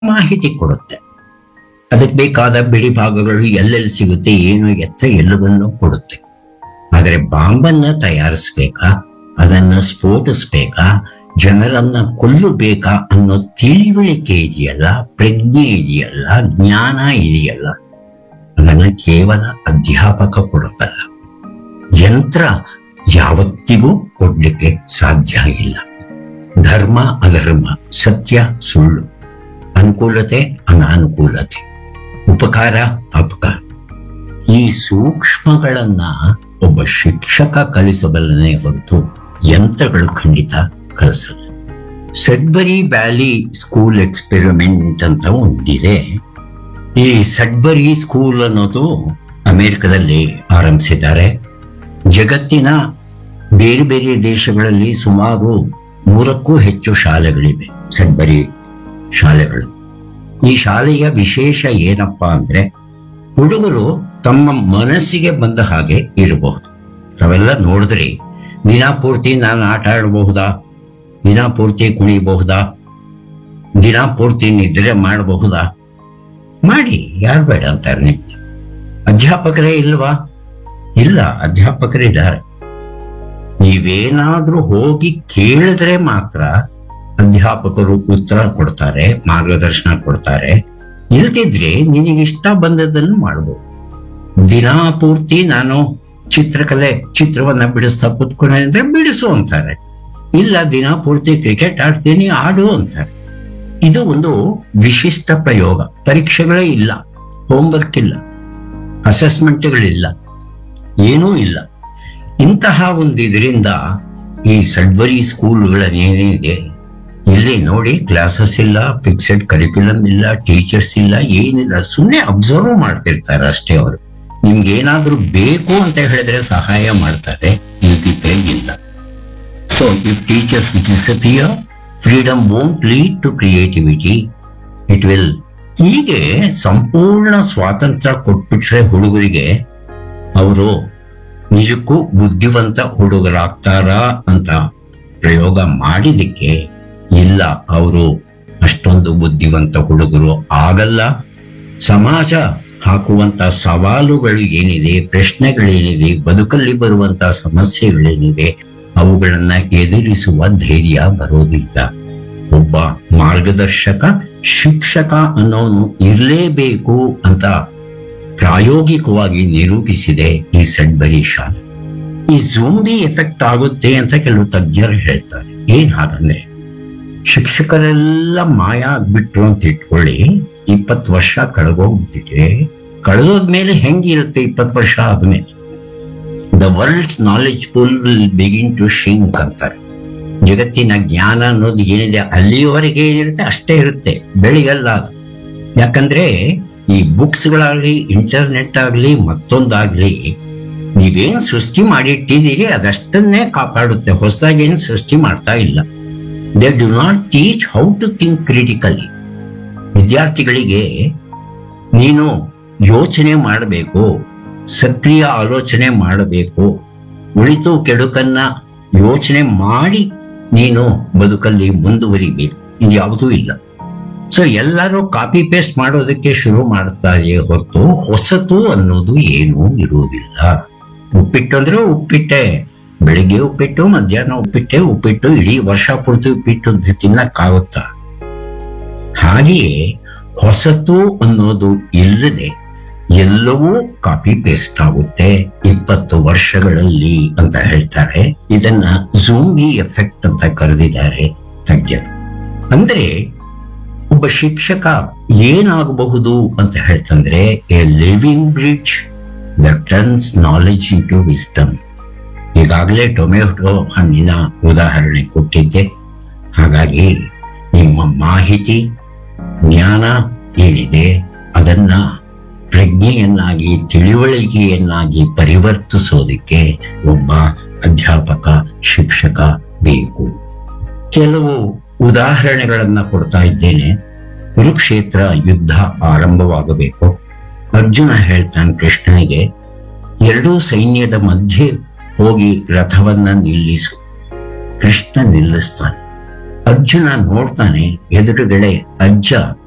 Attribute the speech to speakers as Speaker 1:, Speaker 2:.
Speaker 1: ಮಾಹಿತಿ ಕೊಡುತ್ತೆ ಅದಕ್ಕೆ ಬೇಕಾದ ಬಿಡಿ ಭಾಗಗಳು ಎಲ್ಲೆಲ್ಲಿ ಸಿಗುತ್ತೆ ಏನು ಎತ್ತ ಎಲ್ಲವನ್ನೂ ಕೊಡುತ್ತೆ ಆದರೆ ಬಾಂಬನ್ನ ತಯಾರಿಸ್ಬೇಕಾ ಅದನ್ನ ಸ್ಫೋಟಿಸ್ಬೇಕಾ ಜನರನ್ನ ಕೊಲ್ಲಬೇಕಾ ಅನ್ನೋ ತಿಳಿವಳಿಕೆ ಇದೆಯಲ್ಲ ಪ್ರಜ್ಞೆ ಇದೆಯಲ್ಲ ಜ್ಞಾನ ಇದೆಯಲ್ಲ ಅದನ್ನ ಕೇವಲ ಅಧ್ಯಾಪಕ ಕೊಡುತ್ತಲ್ಲ ಯಂತ್ರ ಯಾವತ್ತಿಗೂ ಕೊಡ್ಲಿಕ್ಕೆ ಸಾಧ್ಯ ಇಲ್ಲ ಧರ್ಮ ಅಧರ್ಮ ಸತ್ಯ ಸುಳ್ಳು ಅನುಕೂಲತೆ ಅನಾನುಕೂಲತೆ ಉಪಕಾರ ಅಪಕಾರ ಈ ಸೂಕ್ಷ್ಮಗಳನ್ನ ಒಬ್ಬ ಶಿಕ್ಷಕ ಕಲಿಸಬಲ್ಲನೆ ಹೊರತು ಯಂತ್ರಗಳು ಖಂಡಿತ ಕಲಿಸಲ್ಲ ಸಡ್ಬರಿ ವ್ಯಾಲಿ ಸ್ಕೂಲ್ ಎಕ್ಸ್ಪೆರಿಮೆಂಟ್ ಅಂತ ಒಂದಿದೆ ಈ ಸಡ್ಬರಿ ಸ್ಕೂಲ್ ಅನ್ನೋದು ಅಮೆರಿಕದಲ್ಲಿ ಆರಂಭಿಸಿದ್ದಾರೆ ಜಗತ್ತಿನ ಬೇರೆ ಬೇರೆ ದೇಶಗಳಲ್ಲಿ ಸುಮಾರು ನೂರಕ್ಕೂ ಹೆಚ್ಚು ಶಾಲೆಗಳಿವೆ ಸಡ್ಬರಿ ಶಾಲೆಗಳು ಈ ಶಾಲೆಯ ವಿಶೇಷ ಏನಪ್ಪಾ ಅಂದ್ರೆ ಹುಡುಗರು ತಮ್ಮ ಮನಸ್ಸಿಗೆ ಬಂದ ಹಾಗೆ ಇರಬಹುದು ತಾವೆಲ್ಲ ನೋಡಿದ್ರಿ ದಿನ ಪೂರ್ತಿ ನಾನು ಆಟ ಆಡಬಹುದಾ ದಿನ ಪೂರ್ತಿ ಕುಣಿಬಹುದಾ ದಿನ ಪೂರ್ತಿ ನಿದ್ರೆ ಮಾಡಬಹುದಾ ಮಾಡಿ ಯಾರು ಬೇಡ ಅಂತಾರೆ ನಿಮ್ಗೆ ಅಧ್ಯಾಪಕರೇ ಇಲ್ವಾ ಇಲ್ಲ ಅಧ್ಯಾಪಕರಿದ್ದಾರೆ ನೀವೇನಾದ್ರೂ ಹೋಗಿ ಕೇಳಿದ್ರೆ ಮಾತ್ರ ಅಧ್ಯಾಪಕರು ಉತ್ತರ ಕೊಡ್ತಾರೆ ಮಾರ್ಗದರ್ಶನ ಕೊಡ್ತಾರೆ ಇಲ್ದಿದ್ರೆ ನಿನಗೆ ಇಷ್ಟ ಬಂದದನ್ನು ಮಾಡ್ಬೋದು ದಿನಾ ಪೂರ್ತಿ ನಾನು ಚಿತ್ರಕಲೆ ಚಿತ್ರವನ್ನ ಬಿಡಿಸ್ತಾ ಕೂತ್ಕೊಂಡೆ ಅಂದ್ರೆ ಬಿಡಿಸು ಅಂತಾರೆ ಇಲ್ಲ ದಿನ ಪೂರ್ತಿ ಕ್ರಿಕೆಟ್ ಆಡ್ತೀನಿ ಆಡು ಅಂತಾರೆ ಇದು ಒಂದು ವಿಶಿಷ್ಟ ಪ್ರಯೋಗ ಪರೀಕ್ಷೆಗಳೇ ಇಲ್ಲ ಹೋಮ್ವರ್ಕ್ ಇಲ್ಲ ಅಸೆಸ್ಮೆಂಟ್ಗಳಿಲ್ಲ ಏನೂ ಇಲ್ಲ ಇಂತಹ ಒಂದು ಇದರಿಂದ ಈ ಸಡ್ಬರಿ ಸ್ಕೂಲ್ಗಳನ್ನೇನಿದೆ ಇಲ್ಲಿ ನೋಡಿ ಕ್ಲಾಸಸ್ ಇಲ್ಲ ಫಿಕ್ಸೆಡ್ ಕರಿಕ್ಯುಲಮ್ ಇಲ್ಲ ಟೀಚರ್ಸ್ ಇಲ್ಲ ಏನಿಲ್ಲ ಸುಮ್ಮನೆ ಅಬ್ಸರ್ವ್ ಮಾಡ್ತಿರ್ತಾರೆ ಅಷ್ಟೇ ಅವರು ನಿಮ್ಗೆ ಏನಾದ್ರೂ ಬೇಕು ಅಂತ ಹೇಳಿದ್ರೆ ಸಹಾಯ ಮಾಡ್ತಾರೆ ಇಲ್ದಿದ್ರೆ ಇಲ್ಲ so if teachers disappear freedom won't lead to creativity it will ಹೀಗೆ ಸಂಪೂರ್ಣ ಸ್ವಾತಂತ್ರ್ಯ ಕೊಟ್ಬಿಟ್ರೆ ಹುಡುಗರಿಗೆ ಅವರು ನಿಜಕ್ಕೂ ಬುದ್ಧಿವಂತ ಹುಡುಗರಾಗ್ತಾರಾ ಅಂತ ಪ್ರಯೋಗ ಮಾಡಿದಕ್ಕೆ ಇಲ್ಲ ಅವರು ಅಷ್ಟೊಂದು ಬುದ್ಧಿವಂತ ಹುಡುಗರು ಆಗಲ್ಲ ಸಮಾಜ ಹಾಕುವಂತ ಸವಾಲುಗಳು ಏನಿದೆ ಪ್ರಶ್ನೆಗಳೇನಿದೆ ಬದುಕಲ್ಲಿ ಬರುವಂತ ಸಮಸ್ಯೆಗಳೇನಿವೆ ಅವುಗಳನ್ನ ಎದುರಿಸುವ ಧೈರ್ಯ ಬರೋದಿಲ್ಲ ಒಬ್ಬ ಮಾರ್ಗದರ್ಶಕ ಶಿಕ್ಷಕ ಅನ್ನೋನು ಇರಲೇಬೇಕು ಅಂತ ಪ್ರಾಯೋಗಿಕವಾಗಿ ನಿರೂಪಿಸಿದೆ ಈ ಸಡ್ಬರಿ ಶಾಲೆ ಈ ಜೂಂಬಿ ಎಫೆಕ್ಟ್ ಆಗುತ್ತೆ ಅಂತ ಕೆಲವು ತಜ್ಞರು ಹೇಳ್ತಾರೆ ಏನ್ ಹಾಗಂದ್ರೆ ಶಿಕ್ಷಕರೆಲ್ಲ ಮಾಯ ಆಗ್ಬಿಟ್ರು ಅಂತ ಇಟ್ಕೊಳ್ಳಿ ಇಪ್ಪತ್ತು ವರ್ಷ ಕಳೆದೋಗ್ಬಿಟ್ಟಿದೆ ಕಳೆದೋದ್ಮೇಲೆ ಹೆಂಗಿರುತ್ತೆ ಇಪ್ಪತ್ತು ವರ್ಷ ಆದ್ಮೇಲೆ the world's knowledge pool will begin to shrink ಅಂತಾರೆ ಜಗತ್ತಿನ ಜ್ಞಾನ ಅನ್ನೋದು ಏನಿದೆ ಅಲ್ಲಿಯವರೆಗೆ ಏನಿರುತ್ತೆ ಅಷ್ಟೇ ಇರುತ್ತೆ ಬೆಳಿಗಲ್ಲ ಅದು ಯಾಕಂದ್ರೆ ಈ ಬುಕ್ಸ್ಗಳಾಗ್ಲಿ ಇಂಟರ್ನೆಟ್ ಆಗ್ಲಿ ಮತ್ತೊಂದಾಗ್ಲಿ ನೀವೇನ್ ಸೃಷ್ಟಿ ಮಾಡಿಟ್ಟಿದ್ದೀರಿ ಅದಷ್ಟನ್ನೇ ಕಾಪಾಡುತ್ತೆ ಹೊಸದಾಗಿ ಏನು ಸೃಷ್ಟಿ ಮಾಡ್ತಾ ಇಲ್ಲ they do not teach how to think critically ವಿದ್ಯಾರ್ಥಿಗಳಿಗೆ ನೀನು ಯೋಚನೆ ಮಾಡಬೇಕು ಸಕ್ರಿಯ ಆಲೋಚನೆ ಮಾಡಬೇಕು ಉಳಿತು ಕೆಡುಕನ್ನ ಯೋಚನೆ ಮಾಡಿ ನೀನು ಬದುಕಲ್ಲಿ ಮುಂದುವರಿಬೇಕು ಇದು ಯಾವುದೂ ಇಲ್ಲ ಸೊ ಎಲ್ಲರೂ ಕಾಪಿ ಪೇಸ್ಟ್ ಮಾಡೋದಕ್ಕೆ ಶುರು ಮಾಡ್ತಾರೆ ಹೊರತು ಹೊಸತು ಅನ್ನೋದು ಏನೂ ಇರುವುದಿಲ್ಲ ಉಪ್ಪಿಟ್ಟು ಅಂದ್ರೆ ಉಪ್ಪಿಟ್ಟೆ ಬೆಳಿಗ್ಗೆ ಉಪ್ಪಿಟ್ಟು ಮಧ್ಯಾಹ್ನ ಉಪ್ಪಿಟ್ಟೆ ಉಪ್ಪಿಟ್ಟು ಇಡೀ ವರ್ಷ ಪೂರ್ತಿ ಉಪ್ಪಿಟ್ಟು ತಿನ್ನಕ್ಕಾಗುತ್ತಾ ಹಾಗೆಯೇ ಹೊಸತು ಅನ್ನೋದು ಇಲ್ಲದೆ ಎಲ್ಲವೂ ಕಾಪಿ ಪೇಸ್ಟ್ ಆಗುತ್ತೆ ಇಪ್ಪತ್ತು ವರ್ಷಗಳಲ್ಲಿ ಅಂತ ಹೇಳ್ತಾರೆ ಇದನ್ನ ಜೂಂಬಿ ಎಫೆಕ್ಟ್ ಅಂತ ಕರೆದಿದ್ದಾರೆ ತಜ್ಞರು ಅಂದ್ರೆ ಒಬ್ಬ ಶಿಕ್ಷಕ ಏನಾಗಬಹುದು ಅಂತ ಹೇಳ್ತಂದ್ರೆ a living bridge the turns knowledge into wisdom ಈಗಾಗಲೇ ಟೊಮೆಟೊ ಹಣ್ಣಿನ ಉದಾಹರಣೆ ಕೊಟ್ಟಿದ್ದೆ ಹಾಗಾಗಿ ನಿಮ್ಮ ಮಾಹಿತಿ ಜ್ಞಾನ ಏನಿದೆ ಅದನ್ನ ಪ್ರಜ್ಞೆಯನ್ನಾಗಿ ತಿಳಿವಳಿಕೆಯನ್ನಾಗಿ ಪರಿವರ್ತಿಸೋದಕ್ಕೆ ಒಬ್ಬ ಅಧ್ಯಾಪಕ ಶಿಕ್ಷಕ ಬೇಕು ಕೆಲವು ಉದಾಹರಣೆಗಳನ್ನ ಕೊಡ್ತಾ ಇದ್ದೇನೆ ಕುರುಕ್ಷೇತ್ರ ಯುದ್ಧ ಆರಂಭವಾಗಬೇಕು ಅರ್ಜುನ ಹೇಳ್ತಾನೆ ಕೃಷ್ಣನಿಗೆ ಎರಡೂ ಸೈನ್ಯದ ಮಧ್ಯೆ ಹೋಗಿ ರಥವನ್ನ ನಿಲ್ಲಿಸು ಕೃಷ್ಣ ನಿಲ್ಲಿಸ್ತಾನೆ ಅರ್ಜುನ ನೋಡ್ತಾನೆ ಎದುರುಗಡೆ ಅಜ್ಜ